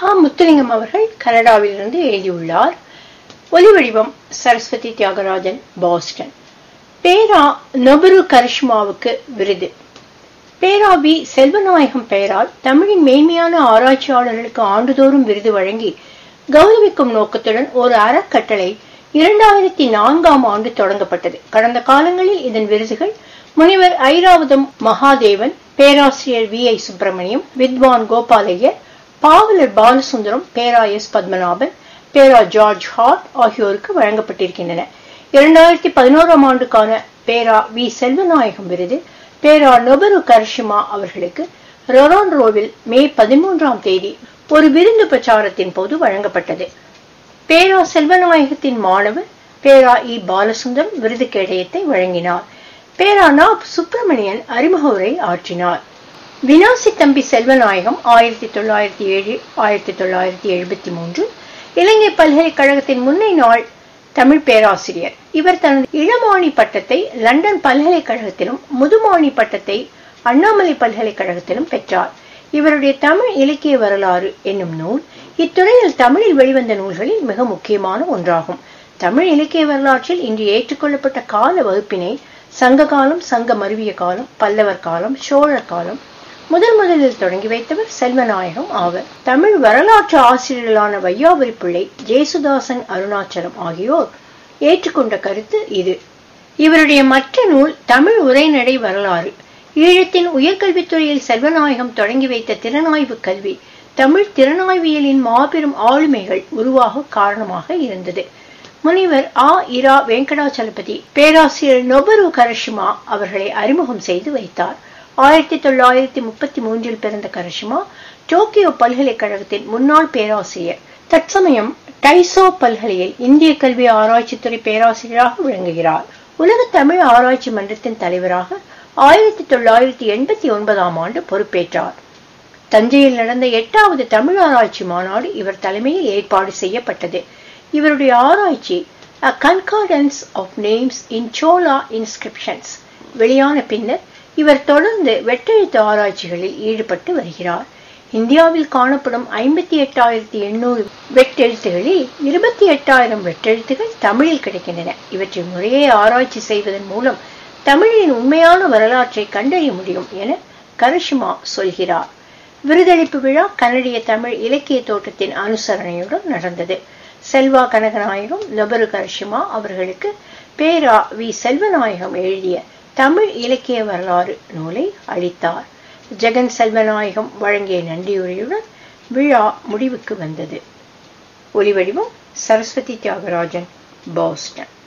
ஆ முத்துலிங்கம் அவர்கள் கனடாவிலிருந்து எழுதியுள்ளார் ஒலிவடிவம் சரஸ்வதி தியாகராஜன் பாஸ்டன் பேரா நொபுரு கரிஷ்மாவுக்கு விருது பேரா வி செல்வநாயகம் பெயரால் தமிழின் மேன்மையான ஆராய்ச்சியாளர்களுக்கு ஆண்டுதோறும் விருது வழங்கி கௌரவிக்கும் நோக்கத்துடன் ஒரு அறக்கட்டளை இரண்டாயிரத்தி நான்காம் ஆண்டு தொடங்கப்பட்டது கடந்த காலங்களில் இதன் விருதுகள் முனிவர் ஐராவதம் மகாதேவன் பேராசிரியர் வி ஐ சுப்பிரமணியம் வித்வான் கோபாலையர் பாவலர் பாலசுந்தரம் பேரா எஸ் பத்மநாபன் பேரா ஜார்ஜ் ஹார்ட் ஆகியோருக்கு வழங்கப்பட்டிருக்கின்றன இரண்டாயிரத்தி பதினோராம் ஆண்டுக்கான பேரா வி செல்வநாயகம் விருது பேரா நொபரு கர்ஷிமா அவர்களுக்கு ரொரான்ரோவில் மே பதிமூன்றாம் தேதி ஒரு விருந்து பிரச்சாரத்தின் போது வழங்கப்பட்டது பேரா செல்வநாயகத்தின் மாணவர் பேரா இ பாலசுந்தரம் விருது கேடயத்தை வழங்கினார் பேரா நா சுப்பிரமணியன் அறிமுக உரை ஆற்றினார் வினாசி தம்பி செல்வநாயகம் ஆயிரத்தி தொள்ளாயிரத்தி ஏழு ஆயிரத்தி தொள்ளாயிரத்தி எழுபத்தி மூன்று இலங்கை பல்கலைக்கழகத்தின் முன்னை நாள் தமிழ் பேராசிரியர் இவர் தனது இளமானி பட்டத்தை லண்டன் பல்கலைக்கழகத்திலும் முதுமானி பட்டத்தை அண்ணாமலை பல்கலைக்கழகத்திலும் பெற்றார் இவருடைய தமிழ் இலக்கிய வரலாறு என்னும் நூல் இத்துறையில் தமிழில் வெளிவந்த நூல்களில் மிக முக்கியமான ஒன்றாகும் தமிழ் இலக்கிய வரலாற்றில் இன்று ஏற்றுக்கொள்ளப்பட்ட கால வகுப்பினை சங்க காலம் சங்க மருவிய காலம் பல்லவர் காலம் சோழர் காலம் முதன் முதலில் தொடங்கி வைத்தவர் செல்வநாயகம் ஆவர் தமிழ் வரலாற்று ஆசிரியர்களான வையாபுரி பிள்ளை ஜேசுதாசன் அருணாச்சலம் ஆகியோர் ஏற்றுக்கொண்ட கருத்து இது இவருடைய மற்ற நூல் தமிழ் உரைநடை வரலாறு ஈழத்தின் உயர்கல்வித்துறையில் செல்வநாயகம் தொடங்கி வைத்த திறனாய்வு கல்வி தமிழ் திறனாய்வியலின் மாபெரும் ஆளுமைகள் உருவாக காரணமாக இருந்தது முனிவர் ஆ இரா வெங்கடாச்சலபதி பேராசிரியர் நொபரு கரஷிமா அவர்களை அறிமுகம் செய்து வைத்தார் ஆயிரத்தி தொள்ளாயிரத்தி முப்பத்தி மூன்றில் பிறந்த கரஷிமா டோக்கியோ பல்கலைக்கழகத்தின் முன்னாள் பேராசிரியர் தற்சமயம் டைசோ பல்கலையில் இந்திய கல்வி ஆராய்ச்சித்துறை பேராசிரியராக விளங்குகிறார் உலக தமிழ் ஆராய்ச்சி மன்றத்தின் தலைவராக ஆயிரத்தி தொள்ளாயிரத்தி எண்பத்தி ஒன்பதாம் ஆண்டு பொறுப்பேற்றார் தஞ்சையில் நடந்த எட்டாவது தமிழ் ஆராய்ச்சி மாநாடு இவர் தலைமையில் ஏற்பாடு செய்யப்பட்டது இவருடைய ஆராய்ச்சி a concordance of names in Chola inscriptions வெளியான பின்னர் இவர் தொடர்ந்து வெட்டெழுத்து ஆராய்ச்சிகளில் ஈடுபட்டு வருகிறார் இந்தியாவில் காணப்படும் ஐம்பத்தி எட்டாயிரத்தி எண்ணூறு வெட்டெழுத்துகளில் இருபத்தி எட்டாயிரம் வெட்டெழுத்துகள் தமிழில் கிடைக்கின்றன இவற்றை முறையே ஆராய்ச்சி செய்வதன் மூலம் தமிழின் உண்மையான வரலாற்றை கண்டறிய முடியும் என கரிஷ்மா சொல்கிறார் விருதளிப்பு விழா கனடிய தமிழ் இலக்கிய தோட்டத்தின் அனுசரணையுடன் நடந்தது செல்வா கனகநாயகம் நொபரு கரிஷ்மா அவர்களுக்கு பேரா வி செல்வநாயகம் எழுதிய தமிழ் இலக்கிய வரலாறு நூலை அளித்தார் ஜெகன் செல்வநாயகம் வழங்கிய நன்றியுரையுடன் விழா முடிவுக்கு வந்தது ஒலிவடிவம் சரஸ்வதி தியாகராஜன் பாஸ்டன்